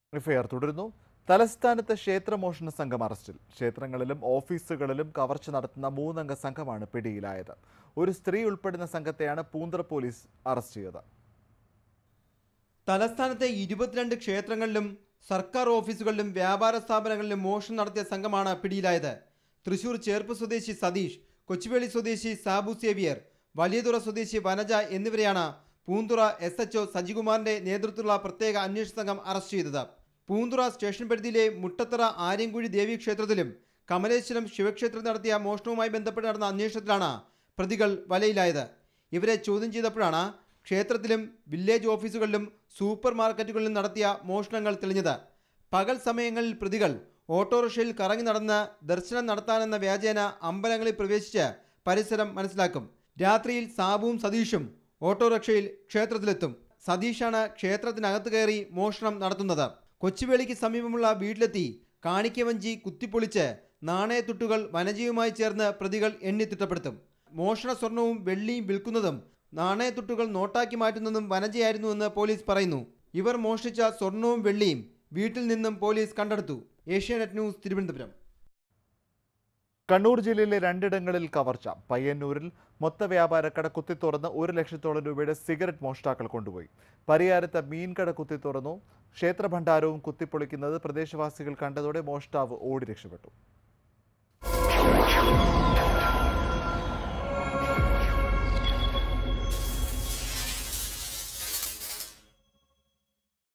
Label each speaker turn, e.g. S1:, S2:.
S1: FIR തുടരുന്നു തലസ്ഥാനത്ത് ക്ഷേത്രമോഷണ സംഘം അറസ്റ്റിൽ ക്ഷേത്രങ്ങളിലും ഓഫീസുകളിലും കവർച്ച നടത്തുന്ന മൂന്നംഗ സംഘമാണ് പിടിയിലായത് ഒരു സ്ത്രീ ഉൾപ്പെടുന്ന സംഘത്തെയാണ് പൂന്തറ പോലീസ് അറസ്റ്റ് ചെയ്തത്
S2: തലസ്ഥാനത്തെ ഇരുപത്തിരണ്ട് ക്ഷേത്രങ്ങളിലും സർക്കാർ ഓഫീസുകളിലും വ്യാപാര സ്ഥാപനങ്ങളിലും മോഷണം നടത്തിയ സംഘമാണ് പിടിയിലായത് തൃശൂർ ചേർപ്പ് സ്വദേശി സതീഷ് കൊച്ചുവേളി സ്വദേശി സാബു സേവിയർ വലിയതുറ സ്വദേശി വനജ എന്നിവരെയാണ് പൂന്തുറ എസ് എച്ച് സജികുമാറിന്റെ നേതൃത്വത്തിലുള്ള പ്രത്യേക അന്വേഷണ സംഘം അറസ്റ്റ് ചെയ്തത് പൂന്തുറ സ്റ്റേഷൻ പരിധിയിലെ മുട്ടത്തറ ആര്യൻകുഴി ദേവി ക്ഷേത്രത്തിലും കമലേശ്വരം ശിവക്ഷേത്രത്തിൽ നടത്തിയ മോഷണവുമായി ബന്ധപ്പെട്ട് നടന്ന അന്വേഷണത്തിലാണ് പ്രതികൾ വലയിലായത് ഇവരെ ചോദ്യം ചെയ്തപ്പോഴാണ് ക്ഷേത്രത്തിലും വില്ലേജ് ഓഫീസുകളിലും സൂപ്പർ മാർക്കറ്റുകളിലും നടത്തിയ മോഷണങ്ങൾ തെളിഞ്ഞത് പകൽ സമയങ്ങളിൽ പ്രതികൾ ഓട്ടോറിക്ഷയിൽ കറങ്ങി നടന്ന് ദർശനം നടത്താനെന്ന വ്യാജേന അമ്പലങ്ങളിൽ പ്രവേശിച്ച് പരിസരം മനസ്സിലാക്കും രാത്രിയിൽ സാബുവും സതീഷും ഓട്ടോറിക്ഷയിൽ ക്ഷേത്രത്തിലെത്തും സതീഷാണ് ക്ഷേത്രത്തിനകത്ത് കയറി മോഷണം നടത്തുന്നത് കൊച്ചുവേളിക്ക് സമീപമുള്ള വീട്ടിലെത്തി കാണിക്കവഞ്ചി കുത്തിപ്പൊളിച്ച് നാണയത്തുട്ടുകൾ വനജീവുമായി ചേർന്ന് പ്രതികൾ എണ്ണി തിട്ടപ്പെടുത്തും മോഷണ സ്വർണവും വെള്ളിയും വിൽക്കുന്നതും നാണയത്തുട്ടുകൾ നോട്ടാക്കി മാറ്റുന്നതും വനജയായിരുന്നുവെന്ന് പോലീസ് പറയുന്നു ഇവർ മോഷ്ടിച്ച സ്വർണവും വെള്ളിയും വീട്ടിൽ നിന്നും പോലീസ് കണ്ടെടുത്തു ഏഷ്യാനെറ്റ് ന്യൂസ് തിരുവനന്തപുരം
S1: കണ്ണൂർ ജില്ലയിലെ രണ്ടിടങ്ങളിൽ കവർച്ച പയ്യന്നൂരിൽ മൊത്ത വ്യാപാരക്കട കുത്തിത്തുറന്ന് ഒരു ലക്ഷത്തോളം രൂപയുടെ സിഗരറ്റ് മോഷ്ടാക്കൾ കൊണ്ടുപോയി പരിയാരത്തെ മീൻകട കുത്തിത്തുറന്നു ക്ഷേത്രഭണ്ഡാരവും കുത്തിപ്പൊളിക്കുന്നത് പ്രദേശവാസികൾ കണ്ടതോടെ മോഷ്ടാവ് ഓടി രക്ഷപ്പെട്ടു